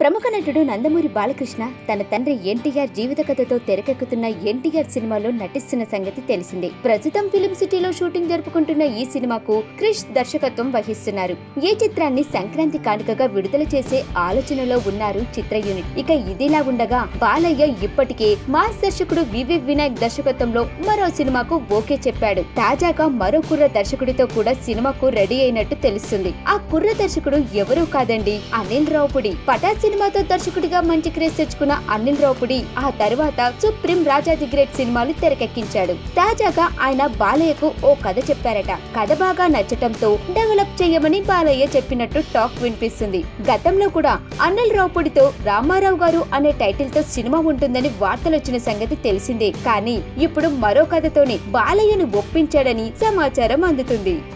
ప్రముఖ నటుడు నందమూరి బాలకృష్ణ తన తండ్రి ఎన్టీఆర్ జీవిత కథతో తెరకెక్కుతున్న ఎన్టీఆర్ సినిమాలో నటిస్తున్న సంగతి తెలిసిందే ప్రస్తుతం ఫిలిం సిటీలో షూటింగ్ జరుపుకుంటున్న ఈ సినిమాకు క్రిష్ దర్శకత్వం వహిస్తున్నారు ఈ చిత్రాన్ని సంక్రాంతి కానుకగా విడుదల చేసే ఆలోచనలో ఉన్నారు చిత్ర యూనిట్ ఇక ఇదిలా ఉండగా బాలయ్య ఇప్పటికే మాస్ దర్శకుడు వివి వినాయక్ దర్శకత్వంలో మరో సినిమాకు ఓకే చెప్పాడు తాజాగా మరో కుర్ర దర్శకుడితో కూడా సినిమాకు రెడీ అయినట్టు తెలుస్తుంది ఆ కుర్ర దర్శకుడు ఎవరూ కాదండి అనిల్ రావుపుడి పటా సినిమాతో దర్శకుడిగా మంచి క్రేజ్ తెచ్చుకున్న అనిల్ రావుపుడి ఆ తర్వాత సుప్రీం రాజా ది గ్రేట్ సినిమాలు తెరకెక్కించాడు తాజాగా ఆయన బాలయ్యకు ఓ కథ చెప్పారట కథ బాగా నచ్చటంతో డెవలప్ చేయమని బాలయ్య చెప్పినట్టు టాక్ వినిపిస్తుంది గతంలో కూడా అనిల్ రావుపుడితో రామారావు గారు అనే టైటిల్ తో సినిమా ఉంటుందని వార్తలు వచ్చిన సంగతి తెలిసిందే కానీ ఇప్పుడు మరో కథతోనే బాలయ్యను ఒప్పించాడని సమాచారం అందుతుంది